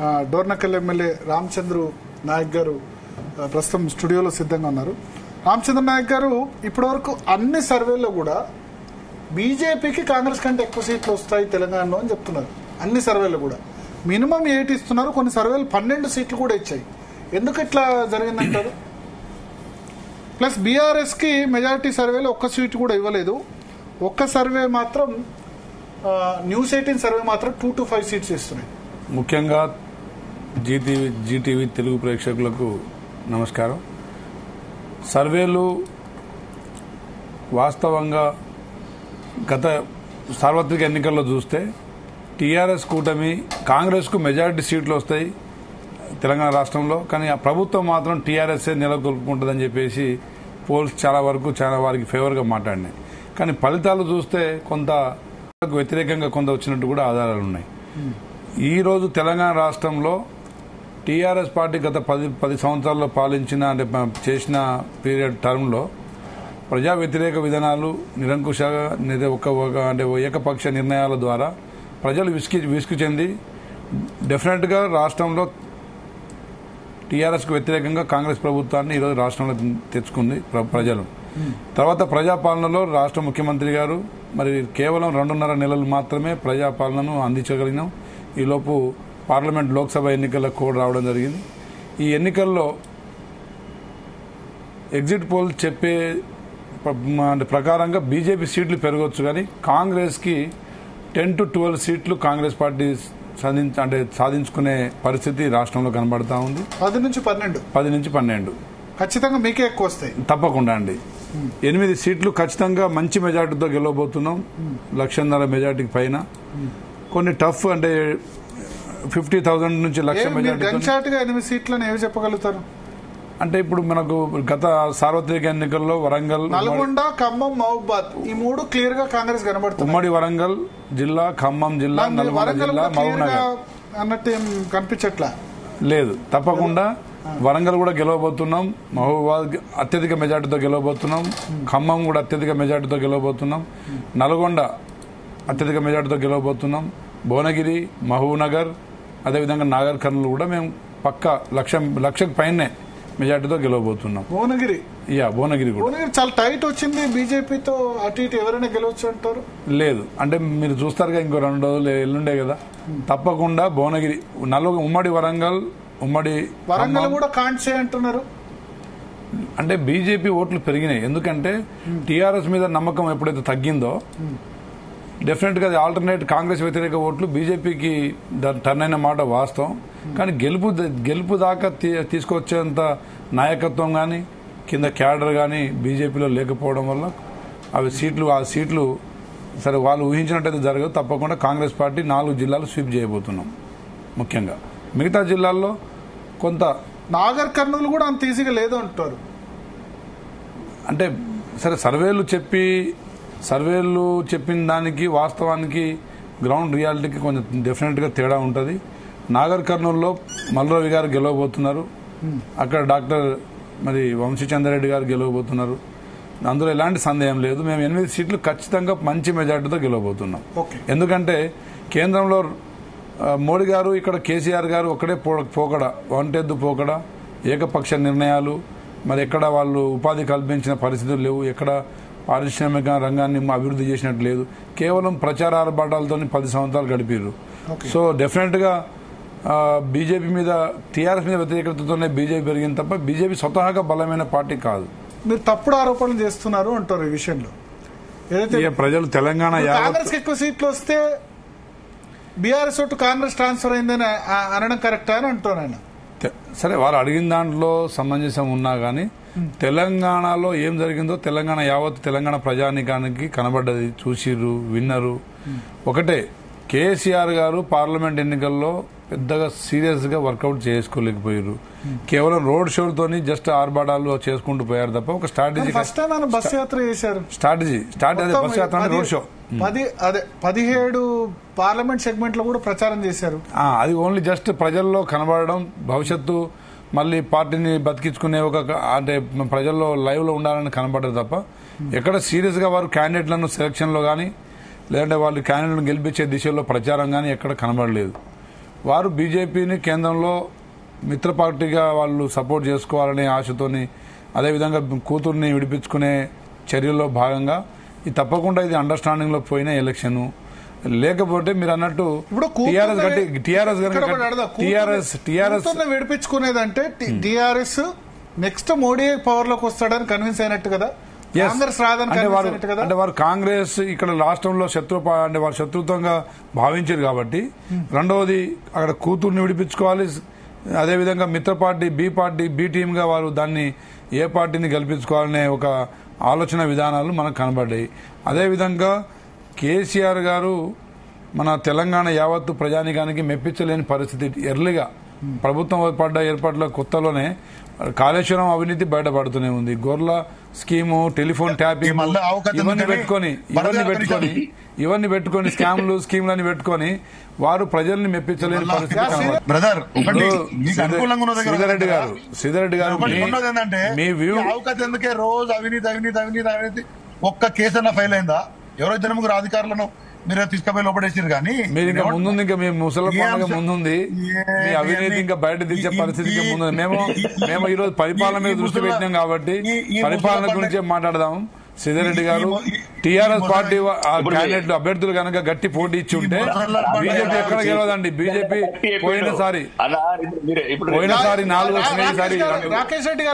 ఆ, డోర్నకల్ ఎమ్మెల్యే రామచంద్రు నాయక్ గారు ఆ, ప్రస్తుతం స్టూడియోలో సిద్ధంగా ఉన్నారు రామచంద్ర నాయక్ గారు ఇప్పటివరకు అన్ని సర్వేల్లో కూడా బీజేపీకి కాంగ్రెస్ కంటే ఎక్కువ సీట్లు వస్తాయి తెలంగాణలో అని చెప్తున్నారు అన్ని సర్వేలు కూడా మినిమం ఎయిట్ ఇస్తున్నారు కొన్ని సర్వేలు పన్నెండు సీట్లు కూడా ఇచ్చాయి ఎందుకు ఇట్లా జరిగిందంటారు ప్లస్ బీఆర్ఎస్ కి మెజారిటీ సర్వేలో ఒక్క సీటు కూడా ఇవ్వలేదు ఒక్క సర్వే మాత్రం ఆ, న్యూస్ ఎయిటీన్ సర్వే మాత్రం టూ టు ఫైవ్ సీట్స్ ఇస్తున్నాయి ముఖ్యంగా జీటీవీ జీటీవీ తెలుగు ప్రేక్షకులకు నమస్కారం సర్వేలు వాస్తవంగా గత సార్వత్రిక ఎన్నికల్లో చూస్తే టీఆర్ఎస్ కూటమి కాంగ్రెస్కు మెజారిటీ సీట్లు వస్తాయి తెలంగాణ రాష్ట్రంలో కానీ ఆ ప్రభుత్వం మాత్రం టీఆర్ఎస్ఏ నెలకొల్పుకుంటుందని చెప్పేసి పోల్స్ చాలా వరకు చాలా వారికి ఫేవర్గా మాట్లాడినాయి కానీ ఫలితాలు చూస్తే కొంత వ్యతిరేకంగా కొంత వచ్చినట్టు కూడా ఆధారాలు ఉన్నాయి ఈ రోజు తెలంగాణ రాష్ట్రంలో టీఆర్ఎస్ పార్టీ గత పది పది సంవత్సరాల్లో పాలించిన అంటే ప- చేసిన పీరియడ్ టర్మ్లో ప్రజా వ్యతిరేక విధానాలు నిరంకుశగా నిర- ఒక ఒక అంటే ఓ ఏకపక్ష నిర్ణయాల ద్వారా ప్రజలు విసిగి విసుగు చెంది డెఫినెట్గా రాష్ట్రంలో టీఆర్ఎస్కు వ్యతిరేకంగా కాంగ్రెస్ ప్రభుత్వాన్ని ఈరోజు రాష్ట్రంలో తెచ్చుకుంది ప్ర- ప్రజలు తర్వాత ప్రజాపాలనలో రాష్ట్ర ముఖ్యమంత్రి గారు మరి కేవలం రెండున్నర నెలలు మాత్రమే ప్రజాపాలనను అందించగలిగినాం ఈలోపు పార్లమెంట్ లోక్సభ ఎన్నికల కోడ్ రావడం జరిగింది ఈ ఎన్నికల్లో ఎగ్జిట్ పోల్ చెప్పే ప్ర- అంటే ప్రకారంగా బీజేపీ సీట్లు పెరగవచ్చు కానీ కాంగ్రెస్కి టెన్ టు ట్వెల్వ్ సీట్లు కాంగ్రెస్ పార్టీ సాధించ అంటే సాధించుకునే పరిస్థితి రాష్ట్రంలో కనబడతా ఉంది పది నుంచి పన్నెండు పది నుంచి పన్నెండు ఖచ్చితంగా మీకే ఎక్కువ వస్తాయి తప్పకుండా అండి ఎనిమిది సీట్లు ఖచ్చితంగా మంచి మెజార్టీతో గెలవబోతున్నాం లక్షన్నర మెజార్టీకి పైన కొన్ని టఫ్ అంటే ఫిఫ్టీ థౌసండ్ నుంచి లక్ష ఏం మీరు మెజార్టీ గన్షాట్ గా ఎనిమిది సీట్లను ఏమి చెప్పగలుగుతారు అంటే ఇప్పుడు మనకు గత సార్వత్రిక ఎన్నికల్లో వరంగల్ ఉమ్మడి- నల్గొండ ఖమ్మం మహబూబాద్ ఈ మూడు క్లియర్ గా కాంగ్రెస్ కనబడుతుంది ఉమ్మడి వరంగల్ జిల్లా ఖమ్మం జిల్లా నల్గొండ వరంగల్ జిల్లా కూడా క్లియర్ గా మహబూబ్నగర్ అన్నట్టు ఏం కనిపించట్లా లేదు తప్పకుండా వరంగల్ కూడా గెలవబోతున్నాం మహబూబాద్ అత్యధిక మెజార్టీతో గెలవబోతున్నాం ఖమ్మం కూడా అత్యధిక మెజార్టీతో గెలవబోతున్నాం నల్గొండ అత్యధిక మెజార్టీతో గెలవబోతున్నాం భువనగిరి మహబూబ్నగర్ అదేవిధంగా నాగర్ కర్నూలు కూడా మేము పక్క లక్ష లక్షకు పైనే మెజార్టీతో గెలవబోతున్నాం భువనగిరి యా భువనగిరి కూడా భువనగిరి చాలా టైట్ వచ్చింది బీజేపీతో అటు ఇటు ఎవరైనా గెలవచ్చు అంటారు లేదు అంటే మీరు చూస్తారుగా ఇంకో రెండు రోజులు ఎల్లుండే కదా తప్పకుండా భువనగిరి నలుగు ఉమ్మడి వరంగల్ ఉమ్మడి వరంగల్ ఖమ్మం, కూడా కాంట్సే అంటున్నారు అంటే బీజేపీ ఓట్లు పెరిగినాయి ఎందుకంటే టీఆర్ఎస్ మీద నమ్మకం ఎప్పుడైతే తగ్గిందో డెఫినెట్ గా ఆల్టర్నేట్ కాంగ్రెస్ వ్యతిరేక ఓట్లు బీజేపీకి టర్న్ అయిన మాట వాస్తవం కానీ గెలుపు గెలుపు దాకా తీ- తీసుకొచ్చేంత నాయకత్వం కానీ కింద క్యాడర్ కానీ బీజేపీలో లేకపోవడం వల్ల అవి సీట్లు ఆ సీట్లు సరే వాళ్ళు ఊహించినట్టయితే జరగదు తప్పకుండా కాంగ్రెస్ పార్టీ నాలుగు జిల్లాలు స్వీప్ చేయబోతున్నాం ముఖ్యంగా మిగతా జిల్లాల్లో కొంత నాగర్ కర్నూలు కూడా అంత ఈజీగా లేదు అంటారు అంటే సరే సర్వేలు చెప్పి సర్వేలు చెప్పిన దానికి వాస్తవానికి గ్రౌండ్ రియాలిటీకి కొంచెం డెఫినెట్గా తేడా ఉంటుంది నాగర్ కర్నూలులో మల్రవి గారు గెలవబోతున్నారు అక్కడ డాక్టర్ మరి వంశీచంద్రరెడ్డి గారు గెలవబోతున్నారు అందులో ఎలాంటి సందేహం లేదు మేము ఎనిమిది సీట్లు ఖచ్చితంగా మంచి మెజార్టీతో గెలవబోతున్నాం ఓకే ఎందుకంటే కేంద్రంలో ఆ, మోడీ గారు ఇక్కడ కేసీఆర్ గారు ఒక్కడే పో- పోకడ ఒంటెద్దు పోకడ ఏకపక్ష నిర్ణయాలు మరి ఎక్కడ వాళ్ళు ఉపాధి కల్పించిన పరిస్థితులు లేవు ఎక్కడ పారిశ్రామిక రంగాన్ని అభివృద్ధి చేసినట్టు లేదు కేవలం ప్రచార ఆర్భాటాలతో పది సంవత్సరాలు గడిపారు ఓకే. సో డెఫినెట్ గా బీజేపీ మీద టీఆర్ఎస్ మీద వ్యతిరేకతతోనే బీజేపీ పెరిగింది తప్ప బీజేపీ స్వతహాగా బలమైన పార్టీ కాదు మీరు తప్పుడు ఆరోపణలు చేస్తున్నారు అంటారు ఈ విషయంలో ఏదైతే ఇక ప్రజలు తెలంగాణ యావత్ కాంగ్రెస్ ఎక్కువ సీట్లు వస్తే బీఆర్ఎస్ ఓటు కాంగ్రెస్ ట్రాన్స్ఫర్ అయిందని ఆ- అనడం కరెక్టా అని అంటారు ఆయన తె- సరే వారు అడిగిన దాంట్లో సమంజసం ఉన్నా గానీ తెలంగాణలో ఏం జరిగిందో తెలంగాణ యావత్ తెలంగాణ ప్రజానికానికి కనబడ్డది చూసిర్రు విన్నరు ఒకటే కేసీఆర్ గారు పార్లమెంట్ ఎన్నికల్లో పెద్దగా సీరియస్ గా వర్కౌట్ చేసుకోలేకపోయారు కేవలం రోడ్ షోలతోని జస్ట్ ఆర్భాటాలు చేసుకుంటూ పోయారు తప్ప ఒక స్ట్రాటజీ ఫస్ట్ టైం ఆయన బస్ యాత్ర చేశారు స్ట్రాటజీ స్టార్ట్ అదే మొత్తం బస్ యాత్ర అంటే పది- రోడ్ షో పది అదే పదిహేడు పార్లమెంట్ సెగ్మెంట్ లో కూడా ప్రచారం చేశారు ఆ, అది ఓన్లీ జస్ట్ ప్రజల్లో కనబడడం భవిష్యత్తు మళ్ళీ పార్టీని బతికించుకునే ఒక అంటే ప్రజల్లో లైవ్ లో ఉండాలని కనబడదు తప్ప ఎక్కడ సీరియస్ గా వారు క్యాండిడేట్లను సెలక్షన్ లో గానీ లేదంటే వాళ్ళు క్యాండిడేట్లను గెలిపించే దిశలో ప్రచారం గానీ ఎక్కడ కనబడలేదు వారు బీజేపీని కేంద్రంలో మిత్ర పార్టీగా వాళ్ళు సపోర్ట్ చేసుకోవాలనే ఆశతోని అదేవిధంగా కూతుర్ని విడిపించుకునే చర్యల్లో భాగంగా ఇది తప్పకుండా ఇది అండర్స్టాండింగ్ లో పోయిన ఎలక్షన్ లేకపోతే మీరు అన్నట్టు ఇప్పుడు టీఆర్ఎస్ గట్టి టీఆర్ఎస్ ఇక్కడ ఒకటి అడగదా? కూతుర్ని- టీఆర్ఎస్ టీఆర్ఎస్ కూతుర్ని విడిపించుకునేదంటే టీఆర్ఎస్ నెక్స్ట్ మోడీ పవర్ లోకి వస్తాడని కన్విన్స్ అయినట్టు కదా Yes. కాంగ్రెస్ రాదని అంటే కన్విన్స్ వారు అయినట్టు కదా అంటే వారు కాంగ్రెస్ ఇక్కడ రాష్ట్రంలో శత్రు పా- అంటే వారు శత్రుత్వంగా భావించారు కాబట్టి రెండవది అక్కడ కూతుర్ని విడిపించుకోవాలి అదేవిధంగా మిత్ర party B party B team గా వారు దాన్ని ఏ పార్టీని గెలిపించుకోవాలనే ఒక ఆలోచన విధానాలు మనకు కనబడ్డాయి అదేవిధంగా కేసీఆర్ గారు మన తెలంగాణ యావత్తు ప్రజానికానికి మెప్పించలేని పరిస్థితి ఎర్లీగా ప్రభుత్వం ఏర్పడ్డ ఏర్పాట్ల కొత్తలోనే కాళేశ్వరం అవినీతి బయటపడుతూనే ఉంది గొర్రెల స్కీము టెలిఫోన్ ట్యాపింగ్ ఈ మళ్ళా అవకాశం ఇవన్నీ ఉందని పెట్టుకొని భరత్ ఇవన్నీ గారు పెట్టుకొని కనీసం- ఇవన్నీ పెట్టుకొని స్కామ్లు స్కీమ్లని పెట్టుకొని వారు ప్రజల్ని మెప్పించలేని మళ్ళా- పరిస్థితి యా, కనబడుతుంది. బ్రదర్ ఒకటి ఇప్పుడు మీకు శ్రీధర్- అనుకూలంగా ఉన్న దగ్గర శ్రీధర్ రెడ్డి గారు శ్రీధర్ రెడ్డి గారు ఒకటి మీ- ఉన్నది ఏంటంటే మీ వ్యూ ఈ అవకాశం ఎందుకే రోజు అవినీతి అవినీతి అవినీతి అవినీతి ఒక్క కేసు అన్న ఫైల్ అయిందా ఎవరో ఇద్దరు ముగ్గురు అధికారులను మీరు తీసుకుపోయి లోపడేసారు కానీ మీరు ఇంకా ముందుంది ఇంకా మీ ముసలి ఏ పండుగ అంశం- ముందుంది ఏ- మీ అవినీతి ఏ- ఇంకా బయట దించే ఈ- పరిస్థితి ఇంకా ఈ- ముందుంది మేము ఈ- మేము ఈ రోజు పరిపాలన మీద ఈ దృష్టి ముసల- పెట్టినాం కాబట్టి ఈ- ఈ పరిపాలన ముసల గురించే మాట్లాడదాం సిద్ధారెడ్డి ఈ- గారు ఈ- ఈ టీఆర్ఎస్ ముసల- పార్టీ ఇప్పుడు క్యాండిడేట్లు అభ్యర్థులు కనుక గట్టి పోటీ ఇచ్చి ఉంటే ఈ ముసల పండుగ బీజేపీ ఎక్కడ గెలవదండి బీజేపీ పోయినసారి అలా ఇప్పుడు మీరు ఇప్పుడు పోయినసారి నాలుగు వచ్చినాయి ఈసారి రాకేష్ గారు- రెండు- రాకేష్ రెడ్డి గారు